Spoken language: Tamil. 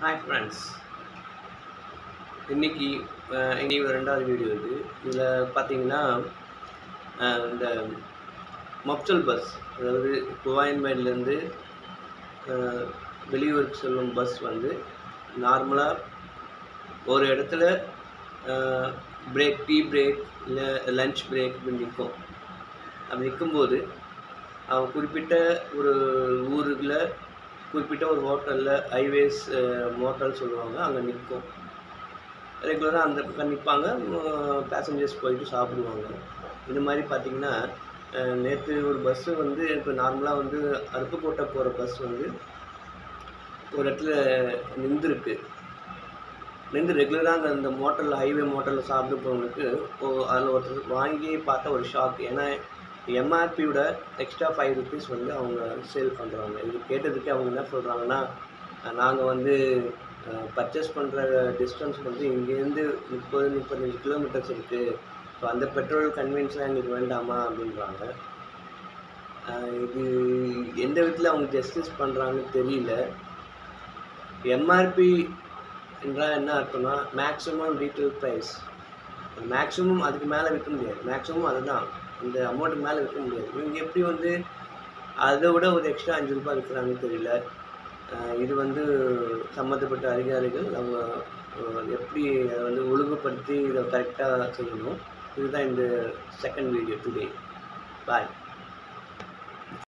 ஹாய் ஃப்ரெண்ட்ஸ் இன்னைக்கு அஹ், இன்னைக்கு ரெண்டாவது வீடியோ இது இதில் பார்த்தீங்கன்னா அஹ், இந்த மப்சல் பஸ் அதாவது குவாயின்மேட்லேருந்து வெளியூருக்கு செல்லும் பஸ் வந்து நார்மலாக ஒரு இடத்துல பிரேக் டீ பிரேக் இல்லை லஞ்ச் பிரேக் இப்படி நிற்கும் அப்படி நிற்கும்போது அவன் குறிப்பிட்ட ஒரு ஊருக்குள்ள குறிப்பிட்ட ஒரு ஹோட்டலில் ஹைவேஸ் மோட்டல் சொல்லுவாங்க அங்கே நிற்கும் ரெகுலராக அந்த பக்கம் நிற்பாங்க பேசஞ்சர்ஸ் போயிட்டு சாப்பிடுவாங்க இந்த மாதிரி பார்த்தீங்கன்னா நேற்று ஒரு பஸ்ஸு வந்து இப்போ நார்மலாக வந்து அருப்புக்கோட்டை போகிற பஸ் வந்து ஒரு இடத்துல நின்றுருக்கு நின்று ரெகுலராக அங்கே அந்த மோட்டலில் ஹைவே மோட்டலில் சாப்பிட போகிறவங்களுக்கு அதில் ஒருத்தர் வாங்கி பார்த்தா ஒரு ஷாக் ஏன்னா எம்ஆர்பியோட எக்ஸ்ட்ரா ஃபைவ் ருபீஸ் வந்து அவங்க சேல் பண்ணுறாங்க இது கேட்டதுக்கு அவங்க என்ன சொல்கிறாங்கன்னா நாங்கள் வந்து பர்ச்சேஸ் பண்ணுற டிஸ்டன்ஸ் வந்து இங்கேருந்து முப்பது முப்பத்தஞ்சு கிலோமீட்டர்ஸ் இருக்குது ஸோ அந்த பெட்ரோல் கன்வீனியன்ஸ்லாம் எங்களுக்கு வேண்டாமா அப்படின்றாங்க அஹ் இது எந்த விதத்தில் அவங்க ஜஸ்டிஸ் பண்ணுறாங்கன்னு தெரியல எம்ஆர்பி என்றால் என்ன அர்த்தம்னா மேக்ஸிமம் ரீட்டெயில் ப்ரைஸ் மேக்ஸிமம் அதுக்கு மேலே விற்க முடியாது மேக்ஸிமம் அதுதான் இந்த அமௌண்ட்டுக்கு மேலே விற்க முடியாது இவங்க எப்படி வந்து அதை விட ஒரு எக்ஸ்ட்ரா அஞ்சு ரூபாய் விற்கிறாங்கன்னு தெரியல அஹ் இது வந்து சம்மந்தப்பட்ட அதிகாரிகள் அவங்க அஹ் எப்படி அதை வந்து ஒழுங்குபடுத்தி இதை கரெக்டாக செய்யணும் இதுதான் இந்த செகண்ட் வீடியோ டுடே பாய்